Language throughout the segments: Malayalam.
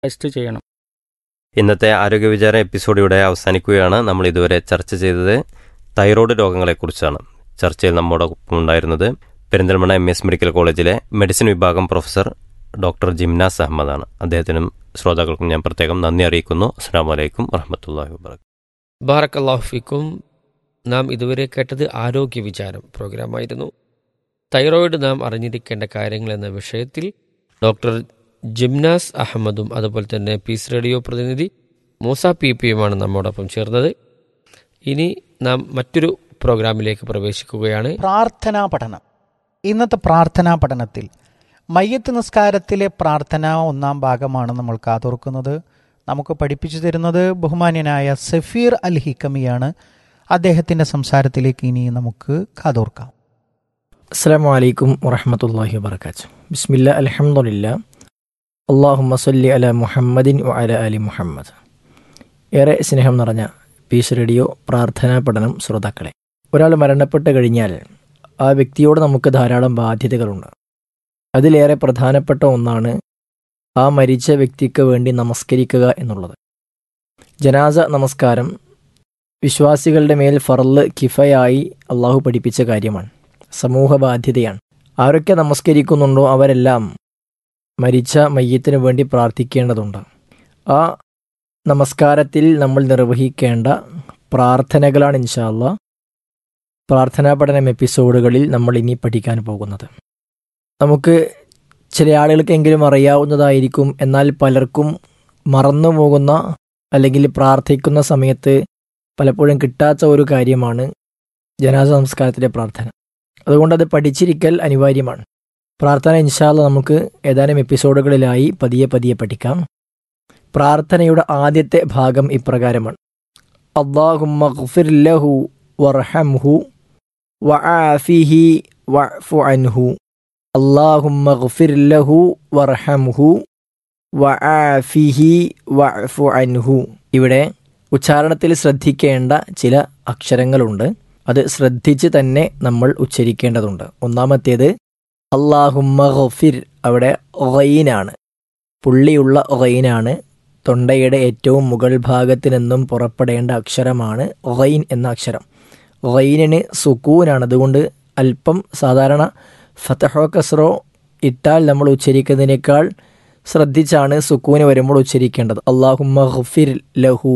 ടെസ്റ്റ് ചെയ്യണം ഇന്നത്തെ ആരോഗ്യ വിചാര എപ്പിസോഡ് ഇവിടെ അവസാനിക്കുകയാണ് നമ്മൾ ഇതുവരെ ചർച്ച ചെയ്തത് തൈറോയ്ഡ് രോഗങ്ങളെക്കുറിച്ചാണ് ചർച്ചയിൽ നമ്മോടൊപ്പം ഉണ്ടായിരുന്നത് പെരിന്തൽമണ്ണ എം എസ് മെഡിക്കൽ കോളേജിലെ മെഡിസിൻ വിഭാഗം പ്രൊഫസർ ഡോക്ടർ ജിംനാസ് അഹമ്മദാണ് അദ്ദേഹത്തിനും ശ്രോതാക്കൾക്കും ഞാൻ പ്രത്യേകം നന്ദി അറിയിക്കുന്നു അസ്സാം വലൈക്കും വറഹമത്തല്ലാഹി വാബർക്കാത്തു ബാറക്കല്ലാഹുഫിക്കും നാം ഇതുവരെ കേട്ടത് ആരോഗ്യ വിചാരം പ്രോഗ്രാമായിരുന്നു തൈറോയിഡ് നാം അറിഞ്ഞിരിക്കേണ്ട കാര്യങ്ങൾ എന്ന വിഷയത്തിൽ ഡോക്ടർ ജിംനാസ് അഹമ്മദും അതുപോലെ തന്നെ പീസ് റേഡിയോ പ്രതിനിധി മൂസ പി പിയുമാണ് നമ്മോടൊപ്പം ചേർന്നത് ഇനി നാം മറ്റൊരു പ്രോഗ്രാമിലേക്ക് പ്രവേശിക്കുകയാണ് പ്രാർത്ഥനാ പഠനം ഇന്നത്തെ പ്രാർത്ഥനാ പഠനത്തിൽ മയ്യത്ത് നിസ്കാരത്തിലെ പ്രാർത്ഥന ഒന്നാം ഭാഗമാണ് നമ്മൾ കാതോർക്കുന്നത് നമുക്ക് പഠിപ്പിച്ചു തരുന്നത് ബഹുമാന്യനായ സഫീർ അൽ ഹിക്കമിയാണ് അദ്ദേഹത്തിൻ്റെ സംസാരത്തിലേക്ക് ഇനി നമുക്ക് കാതോർക്കാം അസ്സാം വലൈക്കും വറഹമത്തല്ലാഹി വബർക്കാത്ത് ബിസ്മില്ല അലഹമുല്ല അള്ളാഹുമ്മ സല്ലി അല മുഹമ്മദിൻ വ അല അലി മുഹമ്മദ് ഏറെ സ്നേഹം നിറഞ്ഞ പീസ് റേഡിയോ പ്രാർത്ഥനാ പഠനം ശ്രോതാക്കളെ ഒരാൾ മരണപ്പെട്ട് കഴിഞ്ഞാൽ ആ വ്യക്തിയോട് നമുക്ക് ധാരാളം ബാധ്യതകളുണ്ട് അതിലേറെ പ്രധാനപ്പെട്ട ഒന്നാണ് ആ മരിച്ച വ്യക്തിക്ക് വേണ്ടി നമസ്കരിക്കുക എന്നുള്ളത് ജനാസ നമസ്കാരം വിശ്വാസികളുടെ മേൽ ഫറല് കിഫയായി അള്ളാഹു പഠിപ്പിച്ച കാര്യമാണ് സമൂഹ ബാധ്യതയാണ് ആരൊക്കെ നമസ്കരിക്കുന്നുണ്ടോ അവരെല്ലാം മരിച്ച മയ്യത്തിന് വേണ്ടി പ്രാർത്ഥിക്കേണ്ടതുണ്ട് ആ നമസ്കാരത്തിൽ നമ്മൾ നിർവഹിക്കേണ്ട പ്രാർത്ഥനകളാണ് ഇൻഷാല്ല പ്രാർത്ഥനാ പഠനം എപ്പിസോഡുകളിൽ നമ്മൾ ഇനി പഠിക്കാൻ പോകുന്നത് നമുക്ക് ചില ആളുകൾക്കെങ്കിലും അറിയാവുന്നതായിരിക്കും എന്നാൽ പലർക്കും മറന്നു പോകുന്ന അല്ലെങ്കിൽ പ്രാർത്ഥിക്കുന്ന സമയത്ത് പലപ്പോഴും കിട്ടാത്ത ഒരു കാര്യമാണ് ജനാസ നമസ്കാരത്തിലെ പ്രാർത്ഥന അതുകൊണ്ട് അത് പഠിച്ചിരിക്കൽ അനിവാര്യമാണ് പ്രാർത്ഥന ഇൻഷാല്ല നമുക്ക് ഏതാനും എപ്പിസോഡുകളിലായി പതിയെ പതിയെ പഠിക്കാം പ്രാർത്ഥനയുടെ ആദ്യത്തെ ഭാഗം ഇപ്രകാരമാണ് അള്ളാഹുമ്മഹു വർഹംഹു വആഫിഹി വഅഫു അൻഹു അള്ളാഹുമ്മഹു വർഹംഹു വആഫിഹി വഅഫു അൻഹു ഇവിടെ ഉച്ചാരണത്തിൽ ശ്രദ്ധിക്കേണ്ട ചില അക്ഷരങ്ങളുണ്ട് അത് ശ്രദ്ധിച്ച് തന്നെ നമ്മൾ ഉച്ചരിക്കേണ്ടതുണ്ട് ഒന്നാമത്തേത് അള്ളാഹുമ്മ ഗഫിർ അവിടെ ഒറയിനാണ് പുള്ളിയുള്ള ഒറയിനാണ് തൊണ്ടയുടെ ഏറ്റവും മുകൾ ഭാഗത്ത് നിന്നും പുറപ്പെടേണ്ട അക്ഷരമാണ് ഒറയിൻ എന്ന അക്ഷരം ഒറയിനിന് സുക്കൂനാണ് അതുകൊണ്ട് അല്പം സാധാരണ ഫതഹോ കസ്രോ ഇട്ടാൽ നമ്മൾ ഉച്ചരിക്കുന്നതിനേക്കാൾ ശ്രദ്ധിച്ചാണ് സുക്കൂന് വരുമ്പോൾ ഉച്ചരിക്കേണ്ടത് അള്ളാഹുമ്മ ഗഫിർ ലഹു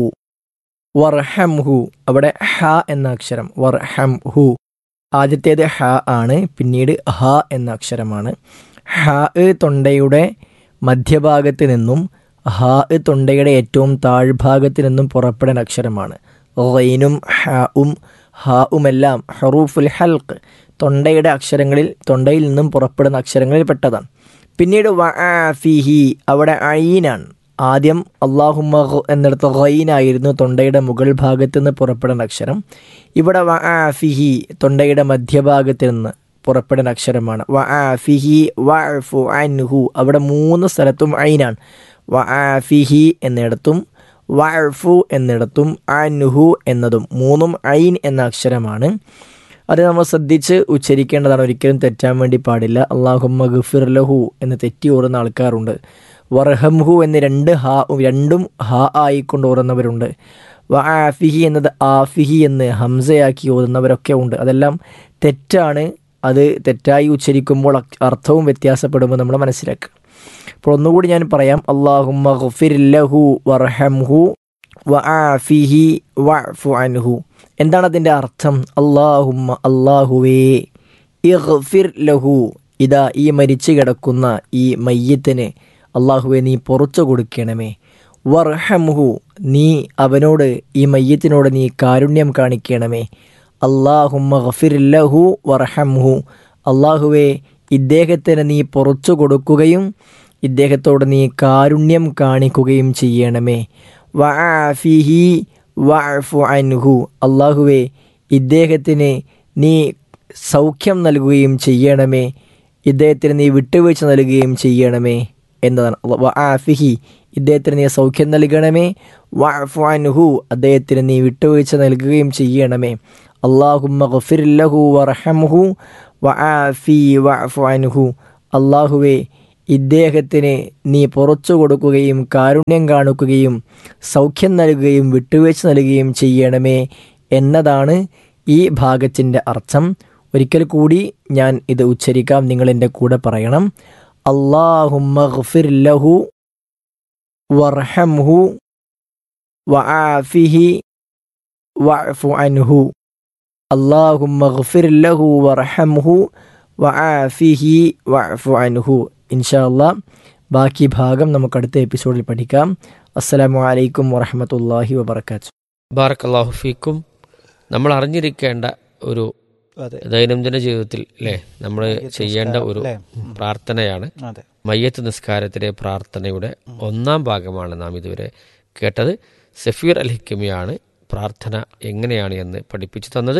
വർഹംഹു അവിടെ ഹ എന്ന അക്ഷരം വർഹം ഹു ആദ്യത്തേത് ഹ ആണ് പിന്നീട് ഹ എന്ന അക്ഷരമാണ് ഹ തൊണ്ടയുടെ മധ്യഭാഗത്ത് നിന്നും ഹ തൊണ്ടയുടെ ഏറ്റവും താഴ്ഭാഗത്ത് നിന്നും പുറപ്പെടുന്ന അക്ഷരമാണ് റൈനും ഹും ഹാവുമെല്ലാം ഹറൂഫുൽ ഹൽക്ക് തൊണ്ടയുടെ അക്ഷരങ്ങളിൽ തൊണ്ടയിൽ നിന്നും പുറപ്പെടുന്ന അക്ഷരങ്ങളിൽ പെട്ടതാണ് പിന്നീട് വഅഫിഹി അവിടെ ഐനാണ് ആദ്യം അള്ളാഹുമ്മ എന്നിടത്ത് ഖൈനായിരുന്നു തൊണ്ടയുടെ മുകൾ ഭാഗത്ത് നിന്ന് പുറപ്പെടുന്ന അക്ഷരം ഇവിടെ വഅഫിഹി തൊണ്ടയുടെ മധ്യഭാഗത്ത് നിന്ന് പുറപ്പെടുന്ന അക്ഷരമാണ് വഅഫിഹി വഅഫു അൻഹു അവിടെ മൂന്ന് സ്ഥലത്തും ഐനാണ് വഅഫിഹി എന്നിടത്തും വഅഫു എന്നിടത്തും അൻഹു എന്നതും മൂന്നും ഐൻ എന്ന അക്ഷരമാണ് അത് നമ്മൾ ശ്രദ്ധിച്ച് ഉച്ചരിക്കേണ്ടതാണ് ഒരിക്കലും തെറ്റാൻ വേണ്ടി പാടില്ല അള്ളാഹുമ്മ ഗഫിർ ലഹു എന്ന് തെറ്റി ഓടുന്ന ആൾക്കാരുണ്ട് വർഹംഹു എന്ന് രണ്ട് ഹാ രണ്ടും ഹാ ആയിക്കൊണ്ട് ഓടുന്നവരുണ്ട് വആഫിഹി എന്നത് ആഫിഹി എന്ന് ഹംസയാക്കി ഓതുന്നവരൊക്കെ ഉണ്ട് അതെല്ലാം തെറ്റാണ് അത് തെറ്റായി ഉച്ചരിക്കുമ്പോൾ അർത്ഥവും വ്യത്യാസപ്പെടുമ്പോൾ നമ്മൾ മനസ്സിലാക്കുക അപ്പോൾ ഒന്നുകൂടി ഞാൻ പറയാം അള്ളാഹുമ്മ ഗഫിർ ലഹു വർഹംഹു വആഫിഹി വഅഫു അൻഹു എന്താണ് അതിൻ്റെ അർത്ഥം അള്ളാഹുമ്മ അള്ളാഹുവേ ഇഗ്ഫിർ ലഹു ഇതാ ഈ മരിച്ചു കിടക്കുന്ന ഈ മയ്യത്തിന് അള്ളാഹുവെ നീ പുറത്തു കൊടുക്കണമേ വർഹംഹു നീ അവനോട് ഈ മയ്യത്തിനോട് നീ കാരുണ്യം കാണിക്കണമേ അള്ളാഹുമ്മ ഗഫിർ ലഹു വർഹംഹു അള്ളാഹുവെ ഇദ്ദേഹത്തിന് നീ പുറത്തു കൊടുക്കുകയും ഇദ്ദേഹത്തോട് നീ കാരുണ്യം കാണിക്കുകയും ചെയ്യണമേ വഅഫിഹി വഅഫു അൻഹു അള്ളാഹുവെ ഇദ്ദേഹത്തിന് നീ സൗഖ്യം നൽകുകയും ചെയ്യണമേ ഇദ്ദേഹത്തിന് നീ വിട്ടുവീഴ്ച നൽകുകയും ചെയ്യണമേ എന്നതാണ് വആഫിഹി ഇദ്ദേഹത്തിന് നീ സൗഖ്യം നൽകണമേ വഅഫു അൻഹു അദ്ദേഹത്തിന് നീ വിട്ടുവീഴ്ച നൽകുകയും ചെയ്യണമേ അള്ളാഹുമ്മ ഗഫിർ ലഹു വർഹംഹു വആഫി വഅഫു അൻഹു അള്ളാഹുവെ ഇദ്ദേഹത്തിന് നീ പുറച്ചു കൊടുക്കുകയും കാരുണ്യം കാണിക്കുകയും സൗഖ്യം നൽകുകയും വിട്ടുവീഴ്ച നൽകുകയും ചെയ്യണമേ എന്നതാണ് ഈ ഭാഗത്തിൻ്റെ അർത്ഥം ഒരിക്കൽ കൂടി ഞാൻ ഇത് ഉച്ചരിക്കാം നിങ്ങൾ എൻ്റെ കൂടെ പറയണം അള്ളാഹുമ്മഗ്ഫിർ ലഹു വർഹംഹു വആഫിഹി വഅഫു അൻഹു അള്ളാഹുമ്മഗ്ഫിർ ലഹു വർഹംഹു വആഫിഹി വഅഫു അൻഹു ഇൻഷാ അല്ലാ ബാക്കി ഭാഗം നമുക്ക് അടുത്ത എപ്പിസോഡിൽ പഠിക്കാം അസ്സലാമു അലൈക്കും വറഹമത്തല്ലാഹി വബർക്കാത്തു ബാറക്കല്ലാഹു ഫീക്കും നമ്മൾ അറിഞ്ഞിരിക്കേണ്ട ഒരു അതെ ദൈനംദിന ജീവിതത്തിൽ അല്ലേ നമ്മൾ ചെയ്യേണ്ട ഒരു അല്ലേ? പ്രാർത്ഥനയാണ് അതെ മയ്യത്ത് നിസ്കാരത്തിലെ പ്രാർത്ഥനയുടെ ഒന്നാം ഭാഗമാണ് നാം ഇതുവരെ കേട്ടത് സഫീർ അൽ ഹിക്കമിയാണ് പ്രാർത്ഥന എങ്ങനെയാണ് എന്ന് പഠിപ്പിച്ചു തന്നത്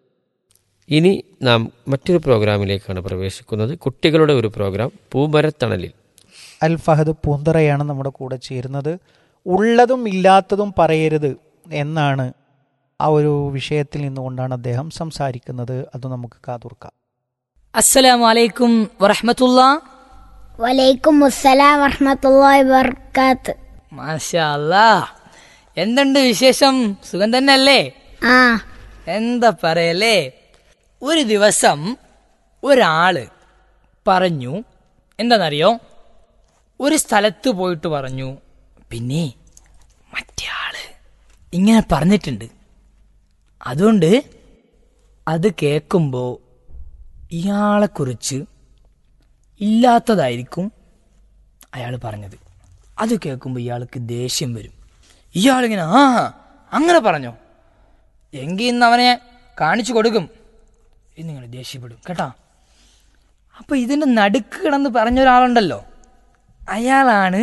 ഇനി നാം മറ്റൊരു പ്രോഗ്രാമിലേക്കാണ് പ്രവേശിക്കുന്നത് കുട്ടികളുടെ ഒരു പ്രോഗ്രാം പൂമരത്തണലിൽ അൽ ഫഹദ് പൂന്തറയാണ് നമ്മുടെ കൂടെ ചേരുന്നത് ഉള്ളതും ഇല്ലാത്തതും പറയരുത് എന്നാണ് ആ ഒരു വിഷയത്തിൽ നിന്നുകൊണ്ടാണ് അദ്ദേഹം സംസാരിക്കുന്നത് അത് നമുക്ക് കാതോർക്കാം അസ്സലാമു അലൈക്കും വറഹമത്തുള്ള വലൈക്കും അസ്സലാം വറഹമത്തല്ലാഹി വർക്കാത്ത് മാഷാ അല്ലാ എന്തുണ്ട് വിശേഷം സുഖം തന്നെ അല്ലേ ആ എന്താ പറയല്ലേ ഒരു ദിവസം ഒരാള് പറഞ്ഞു എന്താണെന്നറിയോ ഒരു സ്ഥലത്ത് പോയിട്ട് പറഞ്ഞു പിന്നെ മറ്റേ ആള് ഇങ്ങനെ പറഞ്ഞിട്ടുണ്ട് അതുകൊണ്ട് അത് കേൾക്കുമ്പോൾ ഇയാളെക്കുറിച്ച് ഇല്ലാത്തതായിരിക്കും അയാൾ പറഞ്ഞത് അത് കേൾക്കുമ്പോൾ ഇയാൾക്ക് ദേഷ്യം വരും ഇയാളിങ്ങനെ ആ അങ്ങനെ പറഞ്ഞോ എങ്കിൽ ഇന്ന് അവനെ കാണിച്ചു കൊടുക്കും എന്നിങ്ങനെ ദേഷ്യപ്പെടും കേട്ടാ അപ്പൊ ഇതിന്റെ നടുക്ക് കിടന്ന് പറഞ്ഞ ഒരാളുണ്ടല്ലോ അയാളാണ്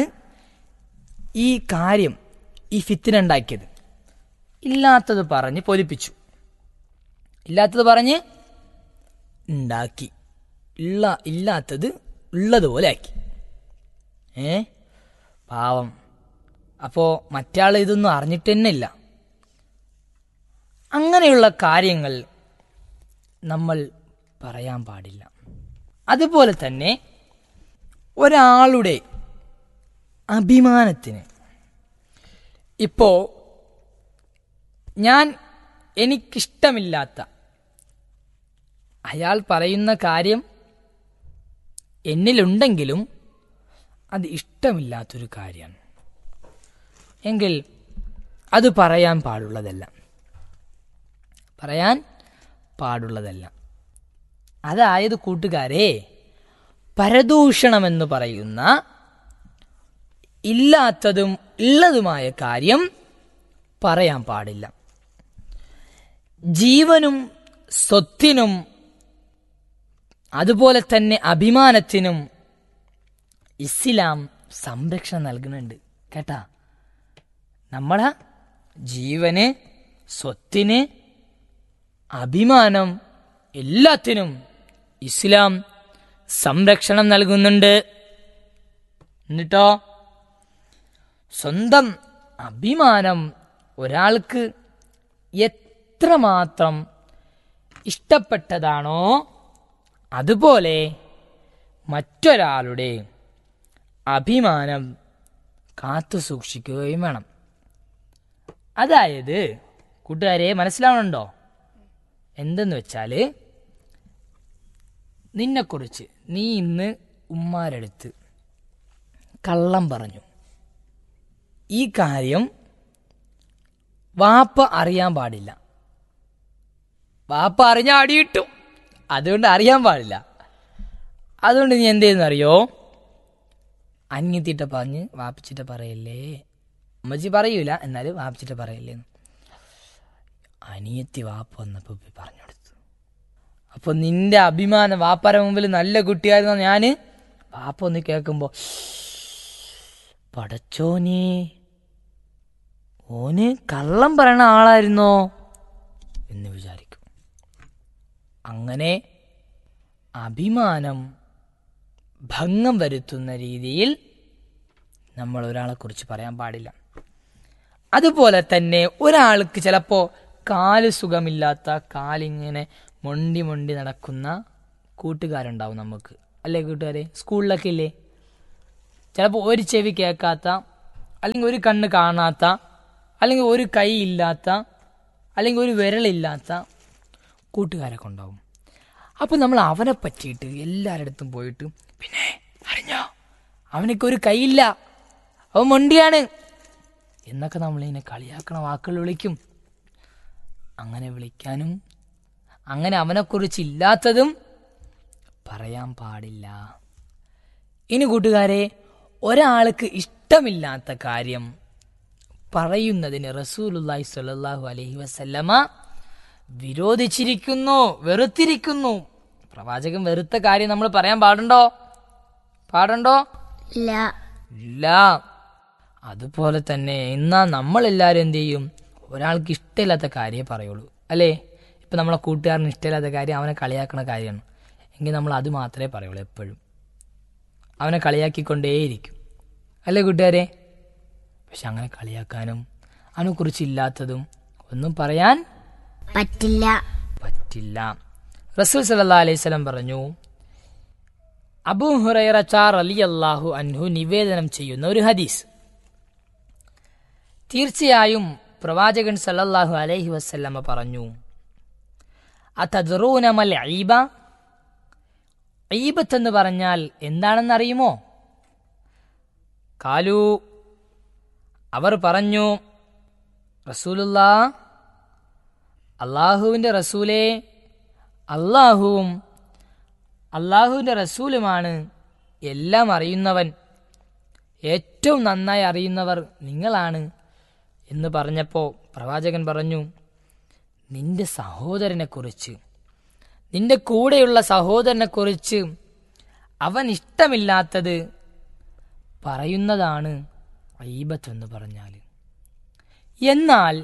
ഈ കാര്യം ഈ ഫിത്തിനുണ്ടാക്കിയത് ഇല്ലാത്തത് പറഞ്ഞ് പൊലിപ്പിച്ചു ഇല്ലാത്തത് പറഞ്ഞ് ഉണ്ടാക്കി ഉള്ള ഇല്ലാത്തത് ഉള്ളതുപോലെ ആക്കി ഏ പാവം അപ്പോൾ മറ്റാൾ ഇതൊന്നും അറിഞ്ഞിട്ട് തന്നെ ഇല്ല അങ്ങനെയുള്ള കാര്യങ്ങൾ നമ്മൾ പറയാൻ പാടില്ല അതുപോലെ തന്നെ ഒരാളുടെ അഭിമാനത്തിന് ഇപ്പോ ഞാൻ എനിക്കിഷ്ടമില്ലാത്ത അയാൾ പറയുന്ന കാര്യം എന്നിലുണ്ടെങ്കിലും അത് ഇഷ്ടമില്ലാത്തൊരു കാര്യമാണ് എങ്കിൽ അത് പറയാൻ പാടുള്ളതല്ല പറയാൻ പാടുള്ളതല്ല അതായത് കൂട്ടുകാരെ പരദൂഷണമെന്ന് പറയുന്ന ഇല്ലാത്തതും ഉള്ളതുമായ കാര്യം പറയാൻ പാടില്ല ജീവനും സ്വത്തിനും അതുപോലെ തന്നെ അഭിമാനത്തിനും ഇസ്ലാം സംരക്ഷണം നൽകുന്നുണ്ട് കേട്ടാ നമ്മളെ ജീവന് സ്വത്തിന് അഭിമാനം എല്ലാത്തിനും ഇസ്ലാം സംരക്ഷണം നൽകുന്നുണ്ട് എന്നിട്ടോ സ്വന്തം അഭിമാനം ഒരാൾക്ക് എത്രമാത്രം ഇഷ്ടപ്പെട്ടതാണോ അതുപോലെ മറ്റൊരാളുടെ അഭിമാനം കാത്തു സൂക്ഷിക്കുകയും വേണം അതായത് കൂട്ടുകാരെ മനസ്സിലാവണുണ്ടോ എന്തെന്ന് വെച്ചാല് നിന്നെക്കുറിച്ച് നീ ഇന്ന് ഉമ്മാരെടുത്ത് കള്ളം പറഞ്ഞു ഈ കാര്യം വാപ്പ അറിയാൻ പാടില്ല വാപ്പ അറിഞ്ഞ അടി കിട്ടും അതുകൊണ്ട് അറിയാൻ പാടില്ല അതുകൊണ്ട് നീ എന്ത് ചെയ്യുന്നറിയോ അന്യത്തിട്ട പറഞ്ഞ് വാപ്പിച്ചിട്ട പറയല്ലേ അമ്മച്ചി പറയൂല എന്നാലും വാപ്പിച്ചിട്ട പറയല്ലേ എന്ന്. അനിയത്തി വാപ്പ വന്നപ്പോ പോയി പറഞ്ഞു കൊടുത്തു അപ്പൊ നിന്റെ അഭിമാനം വാപ്പാരെ മുമ്പിൽ നല്ല കുട്ടിയായിരുന്ന ഞാന് വാപ്പ ഒന്ന് കേൾക്കുമ്പോ പടച്ചോനെ ഓന് കള്ളം പറയണ ആളായിരുന്നോ എന്ന് വിചാരിക്കും അങ്ങനെ അഭിമാനം ഭംഗം വരുത്തുന്ന രീതിയിൽ നമ്മൾ ഒരാളെ കുറിച്ച് പറയാൻ പാടില്ല അതുപോലെ തന്നെ ഒരാൾക്ക് ചിലപ്പോ കാല് സുഖമില്ലാത്ത കാലിങ്ങനെ മൊണ്ടി മൊണ്ടി നടക്കുന്ന കൂട്ടുകാരുണ്ടാവും നമുക്ക് അല്ലേ കൂട്ടുകാരെ സ്കൂളിലൊക്കെ ഇല്ലേ ചിലപ്പോൾ ഒരു ചെവി കേൾക്കാത്ത അല്ലെങ്കിൽ ഒരു കണ്ണ് കാണാത്ത അല്ലെങ്കിൽ ഒരു കൈ ഇല്ലാത്ത അല്ലെങ്കിൽ ഒരു വിരലില്ലാത്ത കൂട്ടുകാരൊക്കെ ഉണ്ടാവും അപ്പം നമ്മൾ അവനെ പറ്റിയിട്ട് എല്ലാവരുടെ അടുത്തും പോയിട്ട് പിന്നെ അറിഞ്ഞോ അവനൊക്കെ ഒരു കൈയില്ല അവൻ മൊണ്ടിയാണ് എന്നൊക്കെ നമ്മളിങ്ങനെ കളിയാക്കണ വാക്കുകൾ വിളിക്കും അങ്ങനെ വിളിക്കാനും അങ്ങനെ അവനെക്കുറിച്ച് ഇല്ലാത്തതും പറയാൻ പാടില്ല ഇനി കൂട്ടുകാരെ ഒരാൾക്ക് ഇഷ്ടമില്ലാത്ത കാര്യം പറയുന്നതിന് റസൂലുല്ലാഹി സ്വല്ലല്ലാഹു അലൈഹി വസല്ലമ വിരോധിച്ചിരിക്കുന്നു വെറുത്തിരിക്കുന്നു പ്രവാചകൻ വെറുത്ത കാര്യം നമ്മൾ പറയാൻ പാടുണ്ടോ പാടുണ്ടോ ഇല്ല ഇല്ല അതുപോലെ തന്നെ എന്നാ നമ്മളെല്ലാവരും എന്ത് ചെയ്യും ഒരാൾക്ക് ഇഷ്ടമില്ലാത്ത കാര്യമേ പറയുള്ളൂ അല്ലേ ഇപ്പം നമ്മളെ കൂട്ടുകാരന് ഇഷ്ടമില്ലാത്ത കാര്യം അവനെ കളിയാക്കണ കാര്യമാണ് എങ്കിൽ നമ്മൾ അത് മാത്രമേ പറയുള്ളൂ എപ്പോഴും അവനെ കളിയാക്കിക്കൊണ്ടേയിരിക്കും അല്ലേ കൂട്ടുകാരെ പക്ഷെ അങ്ങനെ കളിയാക്കാനും അവനെക്കുറിച്ച് ഇല്ലാത്തതും ഒന്നും പറയാൻ പറ്റില്ല പറ്റില്ല റസൂൽ സല്ലാ അലൈഹി സ്വലം പറഞ്ഞു അബൂ ഹുറൈറ ചാർ അലി അള്ളാഹു അൻഹു നിവേദനം ചെയ്യുന്ന ഒരു ഹദീസ് തീർച്ചയായും പ്രവാചകൻ സല്ലല്ലാഹു അലൈഹി വസല്ലമ പറഞ്ഞു അതദ്റൂനമൽ ഈബ ഈബത്ത് എന്ന് പറഞ്ഞാൽ എന്താണെന്ന് അറിയുമോ കാലു അവർ പറഞ്ഞു റസൂലുല്ലാ അള്ളാഹുവിൻ്റെ റസൂലേ അള്ളാഹുവും അള്ളാഹുവിൻ്റെ റസൂലുമാണ് എല്ലാം അറിയുന്നവൻ ഏറ്റവും നന്നായി അറിയുന്നവർ നിങ്ങളാണ് എന്ന് പറഞ്ഞപ്പോൾ പ്രവാചകൻ പറഞ്ഞു നിന്റെ സഹോദരനെക്കുറിച്ച് നിന്റെ കൂടെയുള്ള സഹോദരനെക്കുറിച്ച് അവൻ ഇഷ്ടമില്ലാത്തത് പറയുന്നതാണ് ഐബത്ത് എന്ന് പറഞ്ഞാൽ എന്നാൽ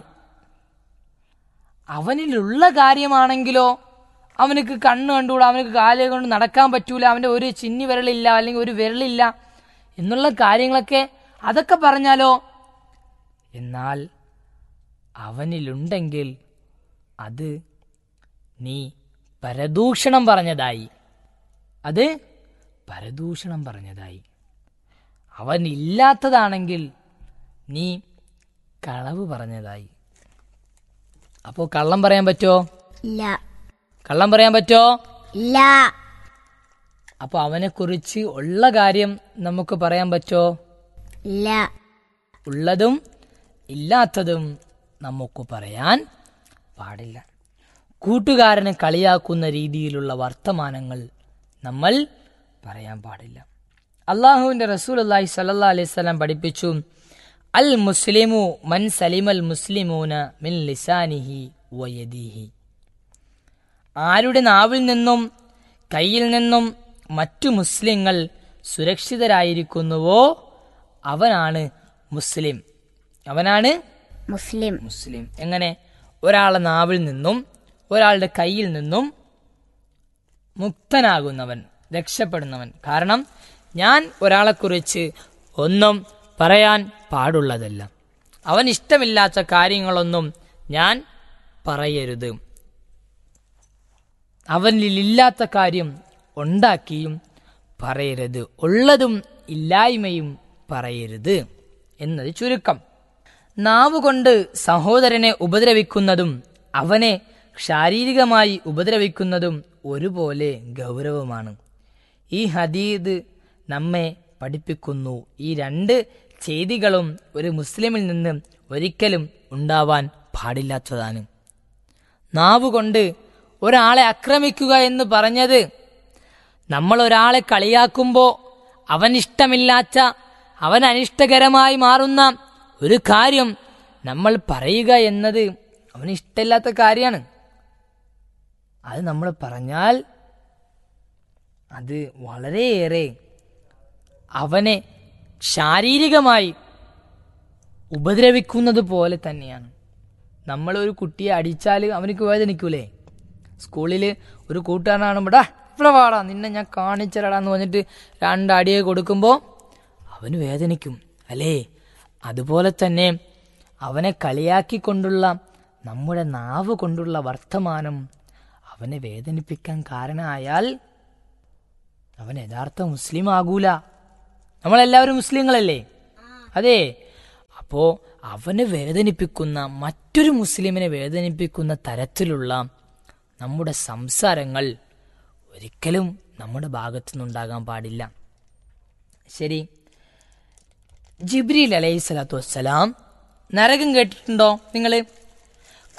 അവനിലുള്ള കാര്യമാണെങ്കിലോ അവനക്ക് കണ്ണ് കണ്ടുകൂടാ അവനക്ക് കാല് കൊണ്ട് നടക്കാൻ പറ്റൂല അവൻ്റെ ഒരു ചിന്നി വിരലില്ല അല്ലെങ്കിൽ ഒരു വിരലില്ല എന്നുള്ള കാര്യങ്ങളൊക്കെ അതൊക്കെ പറഞ്ഞാലോ എന്നാൽ അവനിലുണ്ടെങ്കിൽ അത് നീ പരദൂഷണം പറഞ്ഞതായി അത് പരദൂഷണം പറഞ്ഞതായി അവൻ ഇല്ലാത്തതാണെങ്കിൽ നീ കളവ് പറഞ്ഞതായി അപ്പോൾ കള്ളം പറയാൻ പറ്റോ ഇല്ല കള്ളം പറയാൻ പറ്റോ ഇല്ല അപ്പോൾ അവനെക്കുറിച്ച് ഉള്ള കാര്യം നമുക്ക് പറയാൻ പറ്റോ ഇല്ല ഉള്ളതും ഇല്ലാത്തതും നമുക്ക് പറയാൻ പാടില്ല കൂട്ടുകാരനെ കളിയാക്കുന്ന രീതിയിലുള്ള വർത്തമാനങ്ങൾ നമ്മൾ പറയാൻ പാടില്ല അള്ളാഹുവിന്റെ റസൂൽ അള്ളാഹി സല്ലാ അലൈഹി സ്വലാം പഠിപ്പിച്ചു അൽ മുസ്ലിമു മൻ സലിമൽ മുസ്ലിമൂന മിൻ ലിസാനിഹി വയദീഹി ആരുടെ നാവിൽ നിന്നും കയ്യിൽ നിന്നും മറ്റു മുസ്ലിങ്ങൾ സുരക്ഷിതരായിരിക്കുന്നുവോ അവനാണ് മുസ്ലിം അവനാണ് മുസ്ലിം മുസ്ലിം എങ്ങനെ ഒരാളെ നാവിൽ നിന്നും ഒരാളുടെ കയ്യിൽ നിന്നും മുക്തനാകുന്നവൻ രക്ഷപ്പെടുന്നവൻ കാരണം ഞാൻ ഒരാളെക്കുറിച്ച് ഒന്നും പറയാൻ പാടുള്ളതല്ല അവൻ ഇഷ്ടമില്ലാത്ത കാര്യങ്ങളൊന്നും ഞാൻ പറയരുത് അവനിലില്ലാത്ത കാര്യം ഉണ്ടാക്കിയും പറയരുത് ഉള്ളതും ഇല്ലായ്മയും പറയരുത് എന്നത് ചുരുക്കം നാവ് കൊണ്ട് സഹോദരനെ ഉപദ്രവിക്കുന്നതും അവനെ ശാരീരികമായി ഉപദ്രവിക്കുന്നതും ഒരുപോലെ ഗൗരവമാണ് ഈ ഹദീദ് നമ്മെ പഠിപ്പിക്കുന്നു ഈ രണ്ട് ചെയ്തികളും ഒരു മുസ്ലിമിൽ നിന്ന് ഒരിക്കലും ഉണ്ടാവാൻ പാടില്ലാത്തതാണ് നാവ് കൊണ്ട് ഒരാളെ ആക്രമിക്കുക എന്ന് പറഞ്ഞത് നമ്മൾ ഒരാളെ കളിയാക്കുമ്പോൾ അവൻ ഇഷ്ടമില്ലാത്ത അവൻ അനിഷ്ടകരമായി മാറുന്ന ഒരു കാര്യം നമ്മൾ പറയുക എന്നത് അവന് ഇഷ്ടമില്ലാത്ത കാര്യമാണ് അത് നമ്മൾ പറഞ്ഞാൽ അത് വളരെയേറെ അവനെ ശാരീരികമായി ഉപദ്രവിക്കുന്നത് പോലെ തന്നെയാണ് നമ്മൾ ഒരു കുട്ടിയെ അടിച്ചാൽ അവനക്ക് വേദനിക്കൂലേ സ്കൂളിൽ ഒരു കൂട്ടുകാരനാണ് ഇവിടെ ഇവിടെ വാടാ നിന്നെ ഞാൻ കാണിച്ചരടാന്ന് പറഞ്ഞിട്ട് രണ്ടടിയെ കൊടുക്കുമ്പോൾ അവന് വേദനിക്കും അല്ലേ അതുപോലെ തന്നെ അവനെ കളിയാക്കിക്കൊണ്ടുള്ള നമ്മുടെ നാവ് കൊണ്ടുള്ള വർത്തമാനം അവനെ വേദനിപ്പിക്കാൻ കാരണമായാൽ അവൻ യഥാർത്ഥ മുസ്ലിം ആകൂല നമ്മളെല്ലാവരും മുസ്ലിങ്ങളല്ലേ അതെ അപ്പോ അവനെ വേദനിപ്പിക്കുന്ന മറ്റൊരു മുസ്ലിമിനെ വേദനിപ്പിക്കുന്ന തരത്തിലുള്ള നമ്മുടെ സംസാരങ്ങൾ ഒരിക്കലും നമ്മുടെ ഭാഗത്തു നിന്നുണ്ടാകാൻ പാടില്ല ശരി ജിബ്രീൽ അലൈഹി സ്വലാത്തു വസ്സലാം നരകം കേട്ടിട്ടുണ്ടോ നിങ്ങൾ